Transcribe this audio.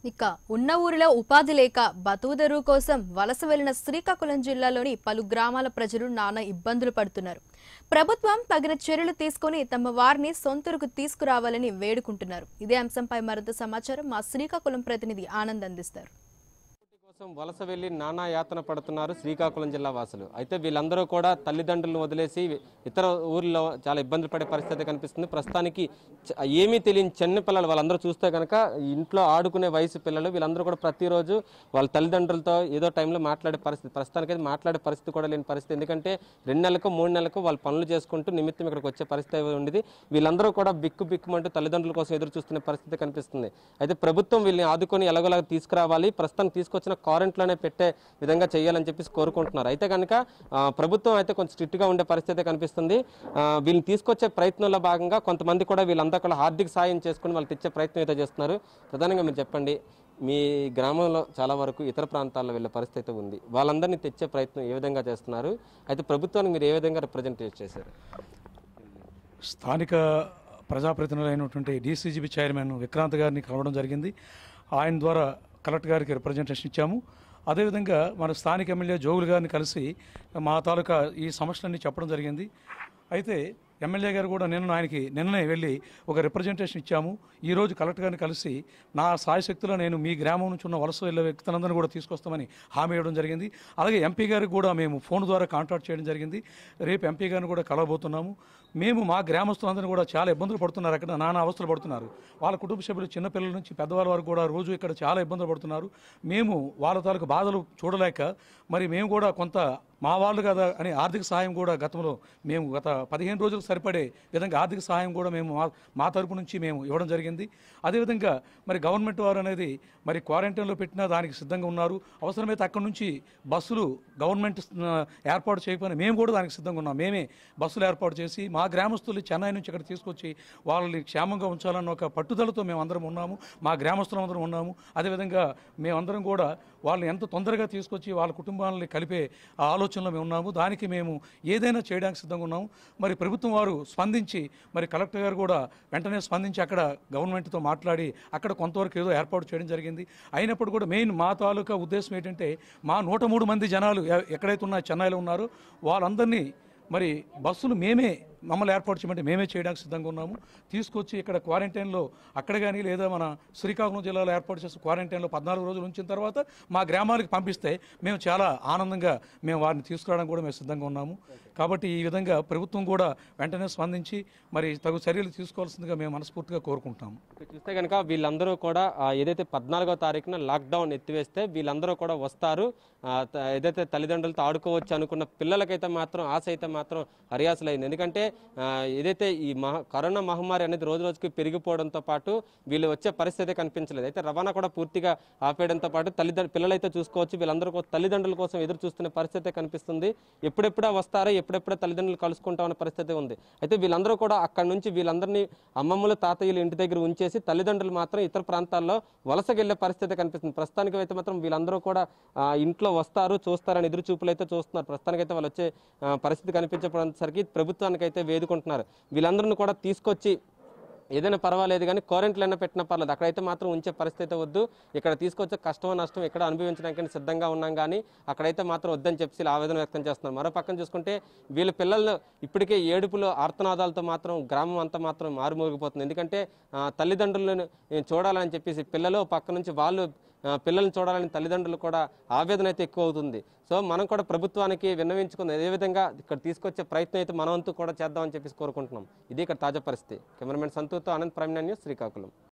ఇక ఉన్న ఊరిలో ఉపాధి లేక బతుకుదెరువు కోసం వలస వెళ్లిన శ్రీకాకుళం జిల్లాలోని పలు గ్రామాల ప్రజలు నానా ఇబ్బందులు పడుతున్నారు ప్రభుత్వం తగిన చర్యలు తీసుకుని తమ వారిని సొంతూరుకు తీసుకురావాలని వేడుకుంటున్నారు ఇదే అంశంపై మరింత సమాచారం మా శ్రీకాకుళం ప్రతినిధి ఆనంద్ అందిస్తారు కోసం వలస వెళ్లి నానా యాతన పడుతున్నారు శ్రీకాకుళం జిల్లా వాసులు అయితే వీళ్ళందరూ కూడా తల్లిదండ్రులను వదిలేసి ఇతర ఊర్లో చాలా ఇబ్బందులు పడే పరిస్థితి కనిపిస్తుంది ప్రస్తుతానికి చ- ఏమీ తెలియని చిన్న పిల్లలు వాళ్ళందరూ చూస్తే కనుక ఇంట్లో ఆడుకునే వయసు పిల్లలు వీళ్ళందరూ కూడా ప్రతిరోజు వాళ్ళ తల్లిదండ్రులతో ఏదో టైంలో మాట్లాడే పరిస్థితి ప్రస్తుతానికి అయితే మాట్లాడే పరిస్థితి కూడా లేని పరిస్థితి ఎందుకంటే రెండు నెలలకు మూడు నెలలకు వాళ్ళు పనులు చేసుకుంటూ నిమిత్తం ఇక్కడికి వచ్చే పరిస్థితి ఉండేది వీళ్ళందరూ కూడా బిక్కు బిక్కుమంటూ తల్లిదండ్రుల కోసం ఎదురు చూస్తున్న పరిస్థితి కనిపిస్తుంది అయితే ప్రభుత్వం వీళ్ళని ఆదుకొని ఎలాగోలాగా తీసుకురావాలి ప్రస్తుతం తీసుకొచ్చిన క్వారంట్లోనే పెట్టే విధంగా చేయాలని చెప్పేసి కోరుకుంటున్నారు అయితే కనుక ఆ, ప్రభుత్వం అయితే కొంచెం స్ట్రిక్ట్గా ఉండే పరిస్థితి కనిపిస్తుంది ఆ, వీళ్ళని తీసుకొచ్చే ప్రయత్నంలో భాగంగా కొంతమంది కూడా వీళ్ళంతా కూడా ఆర్థిక సాయం చేసుకుని వాళ్ళు తెచ్చే ప్రయత్నం అయితే చేస్తున్నారు ప్రధానంగా మీరు చెప్పండి మీ గ్రామంలో చాలా వరకు ఇతర ప్రాంతాల్లో వెళ్ళే పరిస్థితి ఉంది వాళ్ళందరినీ తెచ్చే ప్రయత్నం ఏ విధంగా చేస్తున్నారు అయితే ప్రభుత్వానికి మీరు ఏ విధంగా రిప్రజెంట్ చేశారు స్థానిక ప్రజాప్రతినిధులైనటువంటి డీసీజీబీ చైర్మన్ విక్రాంత్ గారిని కలవడం జరిగింది ఆయన ద్వారా కలెక్టర్ గారికి రిప్రజెంటేషన్ ఇచ్చాము అదేవిధంగా మన స్థానిక ఎమ్మెల్యే జోగులు గారిని కలిసి మా తాలూకా ఈ సమస్యలన్నీ చెప్పడం జరిగింది అయితే ఎమ్మెల్యే గారు కూడా నిన్న ఆయనకి నిన్ననే వెళ్ళి ఒక రిప్రజెంటేషన్ ఇచ్చాము ఈరోజు కలెక్టర్ గారిని కలిసి నా సాయశక్తిలో నేను మీ గ్రామం నుంచి ఉన్న వలస వెళ్ళే వ్యక్తులందరినీ కూడా తీసుకొస్తామని హామీ ఇవ్వడం జరిగింది అలాగే ఎంపీ గారికి కూడా మేము ఫోన్ ద్వారా కాంటాక్ట్ చేయడం జరిగింది రేపు ఎంపీ గారిని కూడా కలవబోతున్నాము మేము మా గ్రామస్తులందరూ కూడా చాలా ఇబ్బందులు పడుతున్నారు అక్కడ నానా అవస్థలు పడుతున్నారు వాళ్ళ కుటుంబ సభ్యులు చిన్నపిల్లల నుంచి పెద్దవాళ్ళ వరకు కూడా రోజు ఇక్కడ చాలా ఇబ్బందులు పడుతున్నారు మేము వాళ్ళ తాలూకు బాధలు చూడలేక మరి మేము కూడా కొంత మా వాళ్ళు కదా అని ఆర్థిక సహాయం కూడా గతంలో మేము గత పదిహేను రోజులకు సరిపడే విధంగా ఆర్థిక సహాయం కూడా మేము మా మా తరపు నుంచి మేము ఇవ్వడం జరిగింది అదేవిధంగా మరి గవర్నమెంట్ వారు అనేది మరి క్వారంటైన్లో పెట్టినా దానికి సిద్ధంగా ఉన్నారు అవసరమైతే అక్కడి నుంచి బస్సులు గవర్నమెంట్ ఆ, ఏర్పాటు చేయకపోయినా మేము కూడా దానికి సిద్ధంగా ఉన్నాం మేమే బస్సులు ఏర్పాటు చేసి మా గ్రామస్తులు చెన్నై నుంచి ఇక్కడ తీసుకొచ్చి వాళ్ళని క్షేమంగా ఉంచాలన్న ఒక పట్టుదలతో మేము అందరం ఉన్నాము మా గ్రామస్తులం అందరం ఉన్నాము అదేవిధంగా మేమందరం కూడా వాళ్ళని ఎంత తొందరగా తీసుకొచ్చి వాళ్ళ కుటుంబాలని కలిపే ఆ ఆలోచనలో మేము ఉన్నాము దానికి మేము ఏదైనా చేయడానికి సిద్ధంగా ఉన్నాము మరి ప్రభుత్వం వారు స్పందించి మరి కలెక్టర్ గారు కూడా వెంటనే స్పందించి అక్కడ గవర్నమెంట్తో మాట్లాడి అక్కడ కొంతవరకు ఏదో ఏర్పాటు చేయడం జరిగింది అయినప్పుడు కూడా మెయిన్ మా తాలూకా ఉద్దేశం ఏంటంటే మా నూట మూడు మంది జనాలు ఎ- ఎక్కడైతే ఉన్నారో చెన్నైలో ఉన్నారో వాళ్ళందరినీ మరి బస్సులు మేమే మమ్మల్ని ఏర్పాటు చేయమంటే మేమే చేయడానికి సిద్ధంగా ఉన్నాము తీసుకొచ్చి ఇక్కడ క్వారంటైన్లో అక్కడ కానీ లేదా మన శ్రీకాకుళం జిల్లాలో ఏర్పాటు చేసిన క్వారంటైన్లో పద్నాలుగు రోజులు ఉంచిన తర్వాత మా గ్రామాలకు పంపిస్తే మేము చాలా ఆనందంగా మేము వారిని తీసుకురావడానికి కూడా మేము సిద్ధంగా ఉన్నాము కాబట్టి ఈ విధంగా ప్రభుత్వం కూడా వెంటనే స్పందించి మరి తగు చర్యలు తీసుకోవాల్సిందిగా మేము మనస్ఫూర్తిగా కోరుకుంటాము ఇక్కడ చూస్తే కనుక వీళ్ళందరూ కూడా ఆ, ఏదైతే పద్నాలుగో తారీఖున లాక్డౌన్ ఎత్తివేస్తే వీళ్ళందరూ కూడా వస్తారు ఆ, త- ఏదైతే తల్లిదండ్రులతో ఆడుకోవచ్చు అనుకున్న పిల్లలకైతే మాత్రం ఆశ అయితే మాత్రం హరియాసలైంది ఎందుకంటే ఆ, ఏదైతే ఈ మహా కరోనా మహమ్మారి అనేది రోజు రోజుకి పెరిగిపోవడంతో పాటు వీళ్ళు వచ్చే పరిస్థితి కనిపించలేదు అయితే రవాణా కూడా పూర్తిగా ఆపేయడంతో పాటు తల్లిదండ్రులు పిల్లలైతే చూసుకోవచ్చు వీళ్ళందరూ కూడా తల్లిదండ్రుల కోసం ఎదురు చూస్తున్న పరిస్థితి కనిపిస్తుంది ఎప్పుడెప్పుడా వస్తారో ఎప్పుడెప్పుడో తల్లిదండ్రులు కలుసుకుంటామన్న పరిస్థితి ఉంది అయితే వీళ్ళందరూ కూడా అక్కడ నుంచి వీళ్ళందరినీ అమ్మమ్మలు తాతయ్యలు ఇంటి దగ్గర ఉంచేసి తల్లిదండ్రులు మాత్రం ఇతర ప్రాంతాల్లో వలసకెళ్లే పరిస్థితి కనిపిస్తుంది ప్రస్తుతానికి అయితే మాత్రం వీళ్ళందరూ కూడా ఆ, ఇంట్లో వస్తారు చూస్తారని ఎదురు చూపులు అయితే చూస్తున్నారు ప్రస్తుతానికైతే వాళ్ళు వచ్చే ఆ, పరిస్థితి కనిపించకపోయేసరికి ప్రభుత్వానికి అయితే వేదుకుంటున్నారు వీళ్ళందరిని కూడా తీసుకొచ్చి ఏదైనా పర్వాలేదు కానీ క్వారంటైన్ పెట్టిన పర్లేదు అక్కడైతే మాత్రం ఉంచే పరిస్థితి వద్దు ఇక్కడ తీసుకొచ్చే కష్టం నష్టం ఇక్కడ అనుభవించడానికి సిద్ధంగా ఉన్నాం కానీ అక్కడైతే మాత్రం వద్దని చెప్పి ఆవేదన వ్యక్తం చేస్తున్నారు మరో పక్కన చూసుకుంటే వీళ్ళ పిల్లలు ఇప్పటికే ఏడుపులు ఆర్తనాదాలతో మాత్రం గ్రామం అంతా మాత్రం మారుమోగిపోతుంది ఎందుకంటే ఆ, తల్లిదండ్రులను ఏ, చూడాలని చెప్పేసి పిల్లలు పక్క నుంచి వాళ్ళు ఆ, పిల్లల్ని చూడాలని తల్లిదండ్రులు కూడా ఆవేదన అయితే ఎక్కువ అవుతుంది సో మనం కూడా ప్రభుత్వానికి విన్నవించుకుంది ఏ విధంగా ఇక్కడ తీసుకొచ్చే ప్రయత్నం అయితే మనం వంతు కూడా చేద్దామని చెప్పేసి కోరుకుంటున్నాం ఇది ఇక్కడ తాజా పరిస్థితి కెమెరామెన్ సంతూర్తో ఆనంద్ ప్రైమ్ న్యూస్ శ్రీకాకుళం